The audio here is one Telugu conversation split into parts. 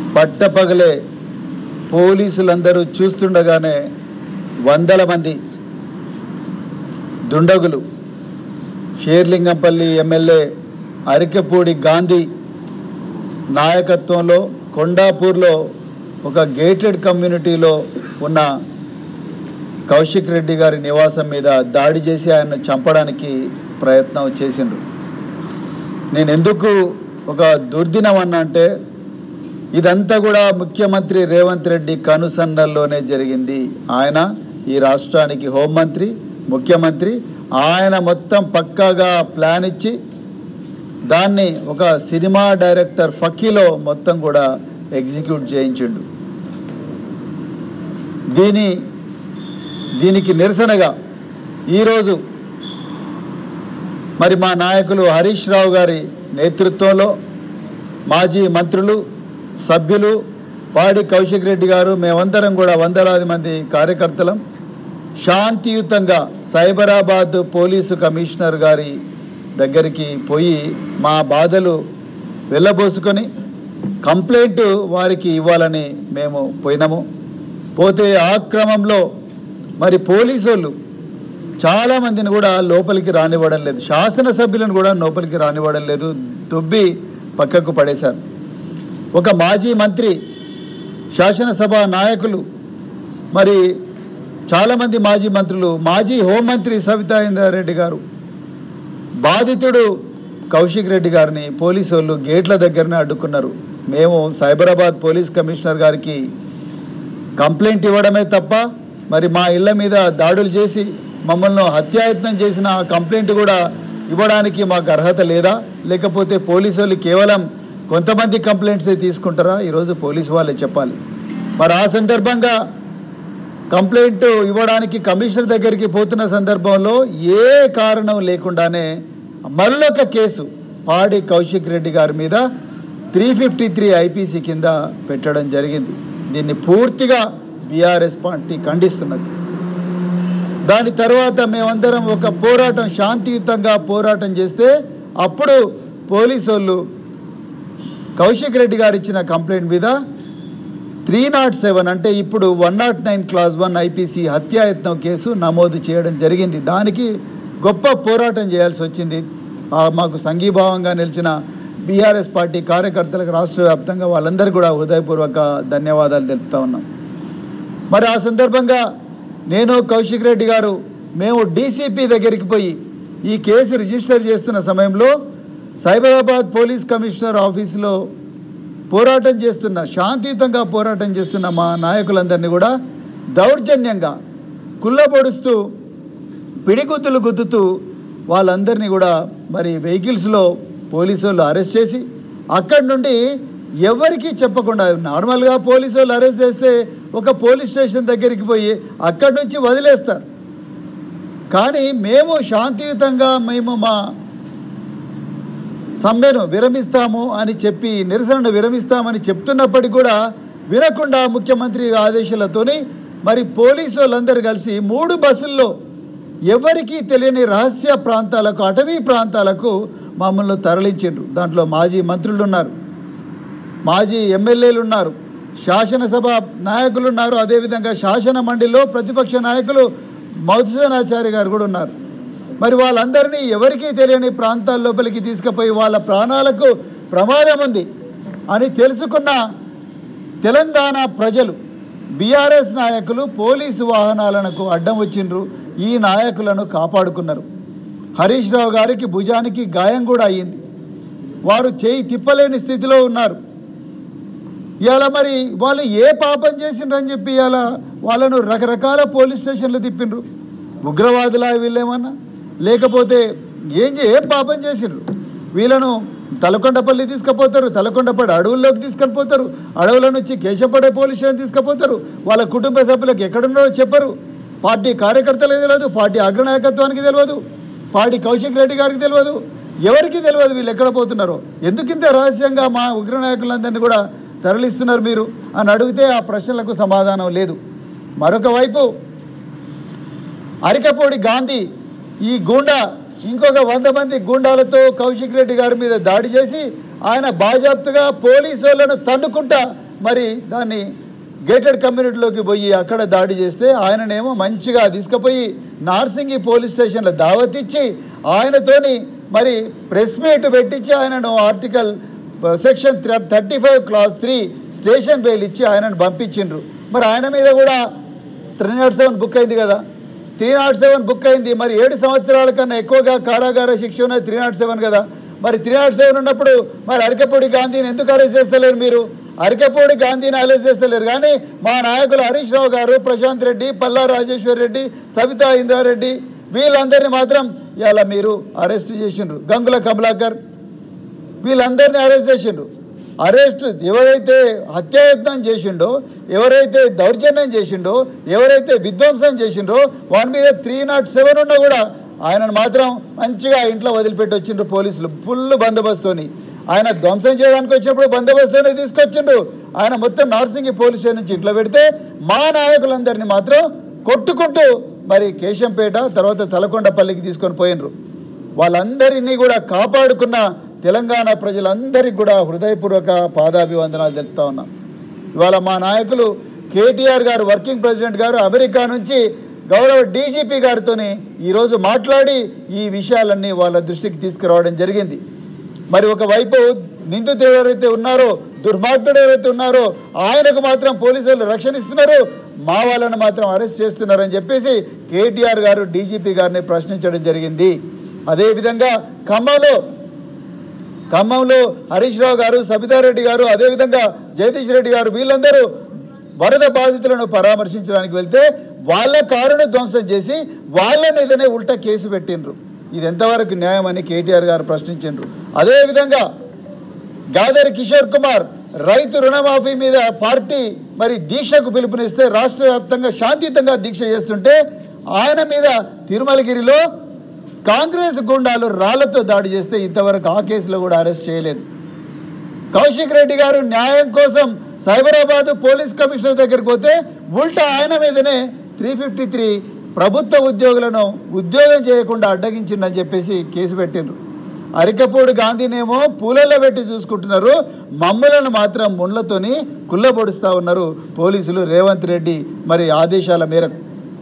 పట్టపగలే పోలీసులందరూ చూస్తుండగానే వందల మంది దుండగులు షేర్లింగంపల్లి ఎమ్మెల్యే అరికెపూడి గాంధీ నాయకత్వంలో కొండాపూర్లో ఒక గేటెడ్ కమ్యూనిటీలో ఉన్న కౌశిక్ రెడ్డి గారి నివాసం మీద దాడి చేసి ఆయన చంపడానికి ప్రయత్నం చేసిండ్రు నేను ఎందుకు ఒక దుర్దినం అన్నా అంటే ఇదంతా కూడా ముఖ్యమంత్రి రేవంత్ రెడ్డి కనుసన్నల్లోనే జరిగింది ఆయన ఈ రాష్ట్రానికి హోంమంత్రి ముఖ్యమంత్రి ఆయన మొత్తం పక్కాగా ప్లాన్ ఇచ్చి దాన్ని ఒక సినిమా డైరెక్టర్ ఫకీలో మొత్తం కూడా ఎగ్జిక్యూట్ చేయించిండు దీని దీనికి నిరసనగా ఈరోజు మరి మా నాయకులు హరీష్ రావు గారి నేతృత్వంలో మాజీ మంత్రులు సభ్యులు పాడి కౌశిక్ రెడ్డి గారు మేమందరం కూడా వందలాది మంది కార్యకర్తలం శాంతియుతంగా సైబరాబాద్ పోలీసు కమిషనర్ గారి దగ్గరికి పోయి మా బాధలు వెళ్ళబోసుకొని కంప్లైంట్ వారికి ఇవ్వాలని మేము పోయినాము పోతే ఆ క్రమంలో మరి పోలీసు వాళ్ళు చాలామందిని కూడా లోపలికి రానివ్వడం లేదు శాసనసభ్యులను కూడా లోపలికి రానివ్వడం లేదు దొబ్బి పక్కకు పడేశారు ఒక మాజీ మంత్రి శాసనసభ నాయకులు మరి చాలామంది మాజీ మంత్రులు మాజీ హోంమంత్రి సవితా ఇంద్రారెడ్డి గారు బాధితుడు కౌశిక్ రెడ్డి గారిని పోలీసు వాళ్ళు గేట్ల దగ్గరనే అడ్డుకున్నారు మేము సైబరాబాద్ పోలీస్ కమిషనర్ గారికి కంప్లైంట్ ఇవ్వడమే తప్ప మరి మా ఇళ్ళ మీద దాడులు చేసి మమ్మల్ని హత్యాయత్నం చేసిన ఆ కంప్లైంట్ కూడా ఇవ్వడానికి మాకు అర్హత లేదా లేకపోతే పోలీసు వాళ్ళు కేవలం కొంతమంది కంప్లైంట్సే తీసుకుంటారా ఈరోజు పోలీసు వాళ్ళే చెప్పాలి మరి ఆ సందర్భంగా కంప్లైంట్ ఇవ్వడానికి కమిషనర్ దగ్గరికి పోతున్న సందర్భంలో ఏ కారణం లేకుండానే మరొక కేసు పాడి కౌశిక్ రెడ్డి గారి మీద త్రీ ఫిఫ్టీ త్రీ ఐపీసీ కింద పెట్టడం జరిగింది దీన్ని పూర్తిగా బీఆర్ఎస్ పార్టీ ఖండిస్తున్నది దాని తర్వాత మేమందరం ఒక పోరాటం శాంతియుతంగా పోరాటం చేస్తే అప్పుడు పోలీసు వాళ్ళు కౌశిక్ రెడ్డి గారు ఇచ్చిన కంప్లైంట్ మీద త్రీ నాట్ సెవెన్ అంటే ఇప్పుడు one naught nine clause one IPC హత్యాయత్నం కేసు నమోదు చేయడం జరిగింది దానికి గొప్ప పోరాటం చేయాల్సి వచ్చింది ఆ మాకు సంఘీభావంగా నిలిచిన బీఆర్ఎస్ పార్టీ కార్యకర్తలకు రాష్ట్ర వ్యాప్తంగా వాళ్ళందరికీ కూడా హృదయపూర్వక ధన్యవాదాలు తెలుపుతా ఉన్నాం మరి ఆ సందర్భంగా నేను కౌశిక్ రెడ్డి గారు మేము డీసీపీ దగ్గరికి పోయి ఈ కేసు రిజిస్టర్ చేస్తున్న సమయంలో సైబరాబాద్ పోలీస్ కమిషనర్ ఆఫీసులో పోరాటం చేస్తున్న శాంతియుతంగా పోరాటం చేస్తున్న మా నాయకులందరినీ కూడా దౌర్జన్యంగా కుళ్ళబొడుస్తూ పిడిగుద్దులు గుద్దుతూ వాళ్ళందరినీ కూడా మరి వెహికల్స్లో పోలీసు వాళ్ళు అరెస్ట్ చేసి అక్కడి నుండి ఎవరికీ చెప్పకుండా నార్మల్గా పోలీసు వాళ్ళు అరెస్ట్ చేస్తే ఒక పోలీస్ స్టేషన్ దగ్గరికి పోయి అక్కడి నుంచి వదిలేస్తారు కానీ మేము శాంతియుతంగా మేము మా సమ్మెను విరమిస్తాము అని చెప్పి నిరసనను విరమిస్తామని చెప్తున్నప్పటికీ కూడా వినకుండా ముఖ్యమంత్రి ఆదేశాలతోని మరి పోలీసు వాళ్ళందరూ కలిసి మూడు బస్సుల్లో ఎవరికీ తెలియని రహస్య ప్రాంతాలకు అటవీ ప్రాంతాలకు మమ్మల్ని తరలించిండ్రు దాంట్లో మాజీ మంత్రులు ఉన్నారు మాజీ ఎమ్మెల్యేలు ఉన్నారు శాసనసభ నాయకులు ఉన్నారు అదేవిధంగా శాసన మండలిలో ప్రతిపక్ష నాయకులు మధుసూదనాచారి గారు కూడా ఉన్నారు మరి వాళ్ళందరినీ ఎవరికీ తెలియని ప్రాంతాల లోపలికి తీసుకుపోయి వాళ్ళ ప్రాణాలకు ప్రమాదం ఉంది అని తెలుసుకున్న తెలంగాణ ప్రజలు బీఆర్ఎస్ నాయకులు పోలీసు వాహనాలకు అడ్డం వచ్చిండ్రు ఈ నాయకులను కాపాడుకున్నారు హరీష్ రావు గారికి భుజానికి గాయం కూడా అయ్యింది వారు చేయి తిప్పలేని స్థితిలో ఉన్నారు ఇవాళ మరి వాళ్ళు ఏ పాపం చేసిండ్రని చెప్పి ఇవాళ వాళ్ళను రకరకాల పోలీస్ స్టేషన్లు తిప్పిండ్రు ఉగ్రవాదులా వీళ్ళేమన్నా లేకపోతే ఏం చే ఏం పాపం చేసిండ్రు వీళ్ళను తలకొండపల్లి తీసుకుపోతారు తలకొండపల్లి అడవుల్లోకి తీసుకొని పోతారు అడవుల నుంచి కేశపడే పోలీస్ స్టేషన్ తీసుకుపోతారు వాళ్ళ కుటుంబ సభ్యులకు ఎక్కడున్నారో చెప్పరు పార్టీ కార్యకర్తలకు తెలియదు పార్టీ అగ్రనాయకత్వానికి తెలియదు పార్టీ కౌశిక్ రెడ్డి గారికి తెలియదు ఎవరికి తెలియదు వీళ్ళు ఎక్కడ పోతున్నారో ఎందుకు ఇంత రహస్యంగా మా ఉగ్రనాయకులందరినీ కూడా తరలిస్తున్నారు మీరు అని అడిగితే ఆ ప్రశ్నలకు సమాధానం లేదు మరొక వైపు అరికపూడి గాంధీ ఈ గూండా ఇంకొక వంద మంది గూండాలతో కౌశిక్ రెడ్డి గారి మీద దాడి చేసి ఆయన బాజాప్తుగా పోలీసు వాళ్ళను తన్నుకుంటా మరి దాన్ని గేటెడ్ కమ్యూనిటీలోకి పోయి అక్కడ దాడి చేస్తే ఆయననేమో మంచిగా తీసుకుపోయి నార్సింగి పోలీస్ స్టేషన్లో దావతిచ్చి ఆయనతోని మరి ప్రెస్ మీట్ పెట్టించి ఆయనను article section thirty five clause three station bail ఇచ్చి ఆయనను పంపించిండ్రు మరి ఆయన మీద కూడా త్రీ నాట్ సెవెన్ బుక్ అయింది కదా త్రీ నాట్ సెవెన్ బుక్ అయింది మరి ఏడు సంవత్సరాల కన్నా ఎక్కువగా కారాగార శిక్ష ఉన్నది త్రీ నాట్ సెవెన్ కదా మరి త్రీ నాట్ సెవెన్ ఉన్నప్పుడు మరి అరకపూడి గాంధీని ఎందుకు అరెస్ట్ చేస్తలేరు మీరు అరకపూడి గాంధీని అరెస్ట్ చేస్తలేరు కానీ మా నాయకులు హరీష్ రావు గారు ప్రశాంత్ రెడ్డి పల్లా రాజేశ్వర్ రెడ్డి సవితా ఇంద్రారెడ్డి వీళ్ళందరినీ మాత్రం ఇలా మీరు అరెస్ట్ చేసిండ్రు గంగుల కమలాకర్ వీళ్ళందరినీ అరెస్ట్ చేసిండ్రు అరెస్ట్ ఎవరైతే హత్యాయత్నం చేసిండో ఎవరైతే దౌర్జన్యం చేసిండో ఎవరైతే విధ్వంసం చేసిండో వాని మీద త్రీ నాట్ సెవెన్ ఉన్నా కూడా ఆయనను మాత్రం మంచిగా ఇంట్లో వదిలిపెట్టి వచ్చిండ్రు పోలీసులు ఫుల్ బందోబస్తుని ఆయన ధ్వంసం చేయడానికి వచ్చినప్పుడు బందోబస్తుని తీసుకొచ్చిండ్రు ఆయన మొత్తం నార్సింగి పోలీస్ స్టేషన్ నుంచి ఇంట్లో పెడితే మా నాయకులందరినీ మాత్రం కొట్టుకుంటూ మరి కేశంపేట తర్వాత తలకొండపల్లికి తీసుకొని పోయినరు వాళ్ళందరినీ కూడా కాపాడుకున్న తెలంగాణ ప్రజలందరికీ కూడా హృదయపూర్వక పాదాభివందనాలు తెలుపుతా ఉన్నాం ఇవాళ మా నాయకులు కేటీఆర్ గారు వర్కింగ్ ప్రెసిడెంట్ గారు అమెరికా నుంచి గౌరవ డీజీపీ గారితో ఈరోజు మాట్లాడి ఈ విషయాలన్నీ వాళ్ళ దృష్టికి తీసుకురావడం జరిగింది మరి ఒకవైపు నిందితుడు ఎవరైతే ఉన్నారో దుర్మార్గుడు ఎవరైతే ఉన్నారో ఆయనకు మాత్రం పోలీసులు రక్షణ ఇస్తున్నారు మా వాళ్ళని మాత్రం అరెస్ట్ చేస్తున్నారని చెప్పేసి కేటీఆర్ గారు డీజీపీ గారిని ప్రశ్నించడం జరిగింది అదేవిధంగా ఖమ్మంలో ఖమ్మంలో హరీష్ రావు గారు సబితారెడ్డి గారు అదేవిధంగా జగదీష్ రెడ్డి గారు వీళ్ళందరూ వరద బాధితులను పరామర్శించడానికి వెళ్తే వాళ్ళ కారును ధ్వంసం చేసి వాళ్ళ మీదనే ఉల్టా కేసు పెట్టిండ్రు ఇది ఎంతవరకు న్యాయమని కేటీఆర్ గారు ప్రశ్నించిండ్రు అదేవిధంగా గాదరి కిషోర్ కుమార్ రైతు రుణమాఫీ మీద పార్టీ మరి దీక్షకు పిలుపునిస్తే రాష్ట్ర వ్యాప్తంగా శాంతియుతంగా దీక్ష చేస్తుంటే ఆయన మీద తిరుమలగిరిలో కాంగ్రెస్ గుండాలు రాళ్లతో దాడి చేస్తే ఇంతవరకు ఆ కేసులో కూడా అరెస్ట్ చేయలేదు కౌశిక్ రెడ్డి గారు న్యాయం కోసం సైబరాబాద్ పోలీస్ కమిషనర్ దగ్గరికి పోతే ఉల్టా ఆయన మీదనే త్రీ ఫిఫ్టీ త్రీ ప్రభుత్వ ఉద్యోగులను ఉద్యోగం చేయకుండా అడ్డగించిండని చెప్పేసి కేసు పెట్టిండ్రు అరికపూడి గాంధీనేమో పూలలో పెట్టి చూసుకుంటున్నారు మమ్మలను మాత్రం ముండ్లతోని కుల్లబొడుస్తూ ఉన్నారు పోలీసులు రేవంత్ రెడ్డి మరి ఆదేశాల మేరకు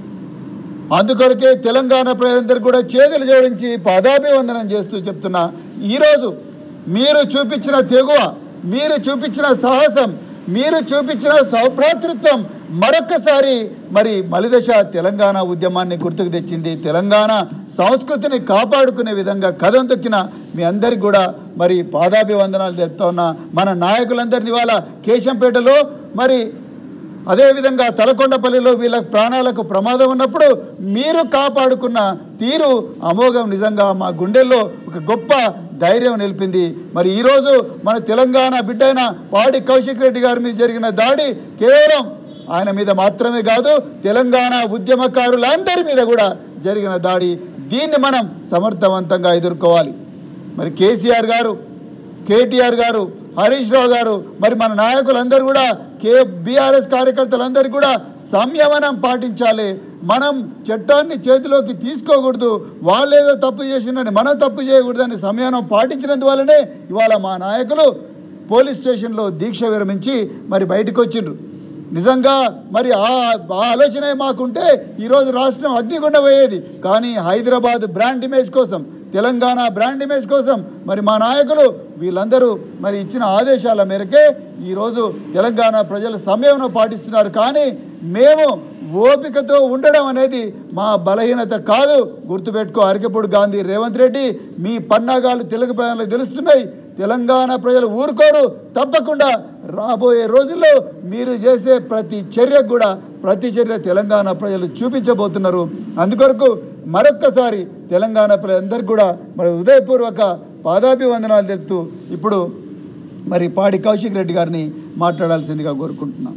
అందుకొరకే తెలంగాణ ప్రజలందరూ కూడా చేతులు జోడించి పాదాభివందనం చేస్తూ చెప్తున్నా ఈరోజు మీరు చూపించిన తెగువ మీరు చూపించిన సాహసం మీరు చూపించిన సౌభ్రాతృత్వం మరొక్కసారి మరి మలిదశ తెలంగాణ ఉద్యమాన్ని గుర్తుకు తెచ్చింది తెలంగాణ సంస్కృతిని కాపాడుకునే విధంగా కథం తొక్కిన మీ అందరికి కూడా మరి పాదాభివందనాలు చెప్తా ఉన్నా మన నాయకులందరినీ ఇవాళ కేశంపేటలో మరి అదేవిధంగా తలకొండపల్లిలో వీళ్ళ ప్రాణాలకు ప్రమాదం ఉన్నప్పుడు మీరు కాపాడుకున్న తీరు అమోఘం నిజంగా మా గుండెల్లో ఒక గొప్ప ధైర్యం నిలిపింది మరి ఈరోజు మన తెలంగాణ బిడ్డైన పాడి కౌశిక్ రెడ్డి గారి మీద జరిగిన దాడి కేవలం ఆయన మీద మాత్రమే కాదు తెలంగాణ ఉద్యమకారులందరి మీద కూడా జరిగిన దాడి దీన్ని మనం సమర్థవంతంగా ఎదుర్కోవాలి మరి కేసీఆర్ గారు కేటీఆర్ గారు హరీష్ రావు గారు మరి మన నాయకులందరూ కూడా కే బీఆర్ఎస్ కార్యకర్తలందరూ కూడా సంయమనం పాటించాలి మనం చట్టాన్ని చేతిలోకి తీసుకోకూడదు వాళ్ళేదో తప్పు చేసిందని మనం తప్పు చేయకూడదని సంయమనం పాటించినందువల్లనే ఇవాళ మా నాయకులు పోలీస్ స్టేషన్లో దీక్ష విరమించి మరి బయటకు వచ్చిండ్రు నిజంగా మరి ఆ ఆ ఆలోచనే మాకుంటే ఈరోజు రాష్ట్రం అగ్నిగుండ పోయేది కానీ హైదరాబాద్ బ్రాండ్ ఇమేజ్ కోసం తెలంగాణ బ్రాండ్ ఇమేజ్ కోసం మరి మా నాయకులు వీళ్ళందరూ మరి ఇచ్చిన ఆదేశాల మేరకే ఈరోజు తెలంగాణ ప్రజలు సంయమనం పాటిస్తున్నారు కానీ మేము ఓపికతో ఉండడం అనేది మా బలహీనత కాదు గుర్తుపెట్టుకో అరికపూడి గాంధీ రేవంత్ రెడ్డి మీ పన్నాగాలు తెలుగు ప్రజలకు తెలుస్తున్నాయి తెలంగాణ ప్రజలు ఊరుకోరు తప్పకుండా రాబోయే రోజుల్లో మీరు చేసే ప్రతి చర్యకు కూడా ప్రతి చర్య తెలంగాణ ప్రజలు చూపించబోతున్నారు అందుకొరకు మరొక్కసారి తెలంగాణ ప్రజలందరికీ కూడా మరి ఉదయపూర్వక పాదాభివందనాలు తెలుపుతూ ఇప్పుడు మరి పాడి కౌశిక్ రెడ్డి గారిని మాట్లాడాల్సిందిగా కోరుకుంటున్నాం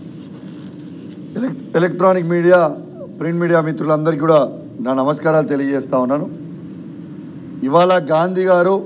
ఎలక్- ఎలక్ట్రానిక్ మీడియా ప్రింట్ మీడియా మిత్రులందరికీ కూడా నా నమస్కారాలు తెలియజేస్తా ఉన్నాను ఇవాళ గాంధీ గారు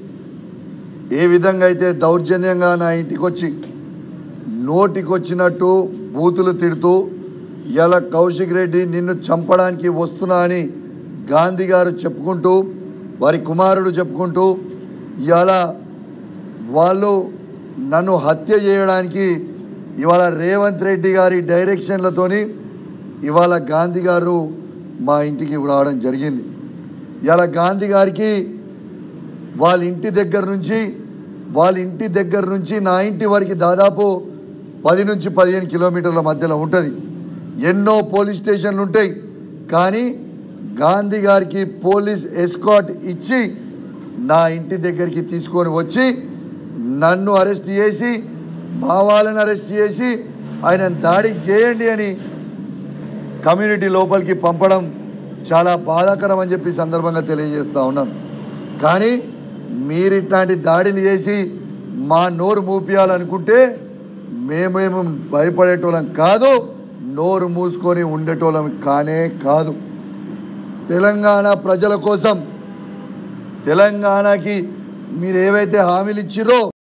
ఏ విధంగా అయితే దౌర్జన్యంగా నా ఇంటికి వచ్చి నోటికొచ్చినట్టు బూతులు తిడుతూ ఇలా కౌశిక్ రెడ్డి నిన్ను చంపడానికి వస్తున్నా అని గాంధీ గారు చెప్పుకుంటూ వారి కుమారుడు చెప్పుకుంటూ ఇవాళ వాళ్ళు నన్ను హత్య చేయడానికి ఇవాళ రేవంత్ రెడ్డి గారి డైరెక్షన్లతోని ఇవాళ గాంధీ గారు మా ఇంటికి రావడం జరిగింది ఇవాళ గాంధీ గారికి వాళ్ళ ఇంటి దగ్గర నుంచి వాళ్ళ ఇంటి దగ్గర నుంచి నా ఇంటి వరకు దాదాపు పది నుంచి పదిహేను కిలోమీటర్ల మధ్యలో ఉంటుంది ఎన్నో పోలీస్ స్టేషన్లు ఉంటాయి కానీ గాంధీ గారికి పోలీస్ ఎస్కాట్ ఇచ్చి నా ఇంటి దగ్గరికి తీసుకొని వచ్చి నన్ను అరెస్ట్ చేసి మా వాళ్ళని అరెస్ట్ చేసి ఆయన దాడి చేయండి అని కమ్యూనిటీ లోపలికి పంపడం చాలా బాధాకరం అని చెప్పి ఈ సందర్భంగా తెలియజేస్తూ ఉన్నాను కానీ మీరు ఇట్లాంటి దాడులు చేసి మా నోరు మూపియాలనుకుంటే మేమేమో భయపడేటోళ్ళం కాదు నోరు మూసుకొని ఉండేటోళ్ళం కానే కాదు తెలంగాణ ప్రజల కోసం తెలంగాణకి మీరు ఏవైతే హామీలు ఇచ్చిరో